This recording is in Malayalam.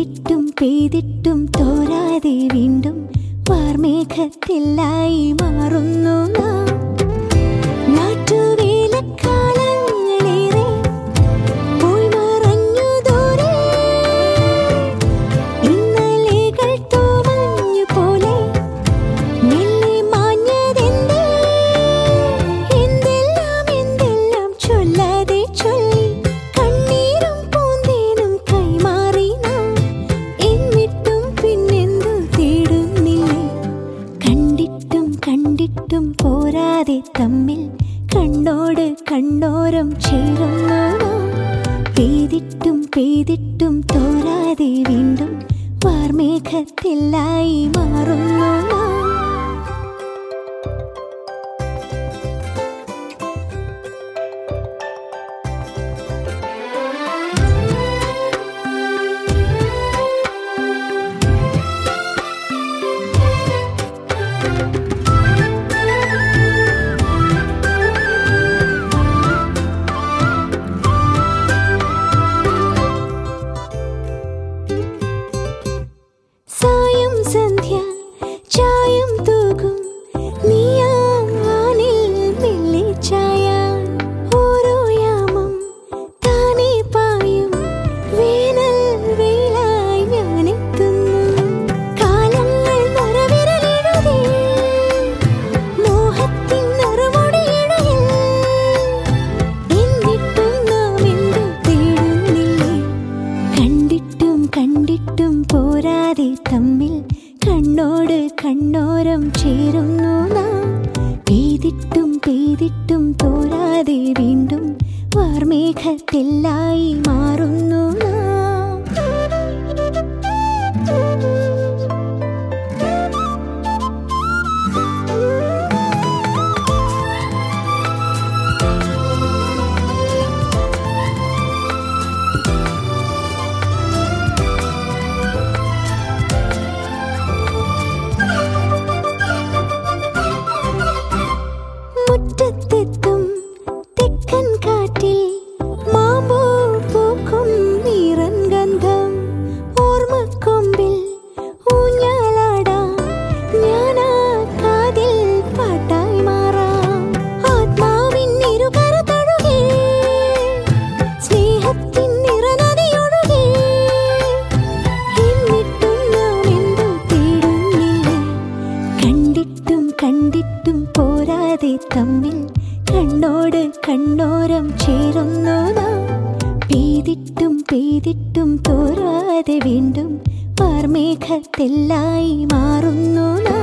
പെയ്തിട്ടും പെയ്തിട്ടും തോരാതെ വീണ്ടും വാർമേഘത്തിലായി മാറുന്നു നാം നാട്ടുവേലക്കാലങ്ങളേറെ പോയി മറഞ്ഞു ദൂരെ ഇന്നലെകൾ തൂമഞ്ഞു പോലെ മെല്ലെ മാഞ്ഞതെന്തേ എന്തെല്ലാം എന്തെല്ലാം ചൊല്ലാതെ ചൊല്ലി കണ്ണീരും പൂന്തേനും കൈമാറി നാം എന്നിട്ടും പിന്നെന്തു തേടുന്നില്ലേ കണ്ടിട്ടും കണ്ടിട്ടും പോരാതെ തമ്മിൽ കണ്ണോട് കണ്ണോരം ചേരുന്നു നാം. പെയ്തിട്ടും പെയ്തിട്ടും തോരാതെ വീണ്ടും വാർമേഘത്തിലായി മാറുന്നു നാം. സായം സന്ധ്യ ചായം തൂകും നീയാനിൽ മെല്ലെ ചായ ഓരോ യാമം താനേ പായും വേനൽ വെയിലായി ഞാനെത്തുന്നു കാലങ്ങൾ നരവിരലെഴുതി മോഹത്തിൻ നറുമുടിയിഴയിൽ എന്നിട്ടും നാം എന്തു തേടുന്നില്ലേ കണ്ടിട്ടും കണ്ടിട്ടും പോരാതെ തമ്മിൽ കണ്ണോട് കണ്ണോരം ചേരുന്നു നാം പെയ്തിട്ടും പെയ്തിട്ടും തോരാതെ വീണ്ടും വാർമേഘത്തിലായി മാറുന്നു നാം മുറ്റത്തെത്തും തെക്കൻ കാറ്റിൽ മാമ്പൂ പൂക്കും നീറൻ ഗന്ധം ഓർമ്മക്കൊമ്പിൽ ഊഞ്ഞാലാടാം ഞാനാ കാതിൽ പാട്ടായി മാറാം ആത്മാവിൻ ഇരുകര തഴുകി സ്നേഹത്തിൻ നിറനദിയൊഴുകി എന്നിട്ടും നാം എന്തു തേടുന്നില്ലേ കണ്ടിട്ടും കണ്ടിട്ടും പോരാതെ തമ്മിൽ കണ്ണോട് കണ്ണോരം ചേരുന്നു നാം പെയ്തിട്ടും പെയ്തിട്ടും തോരാതെ വീണ്ടും വാർമേഘത്തിലായി മാറുന്നു നാം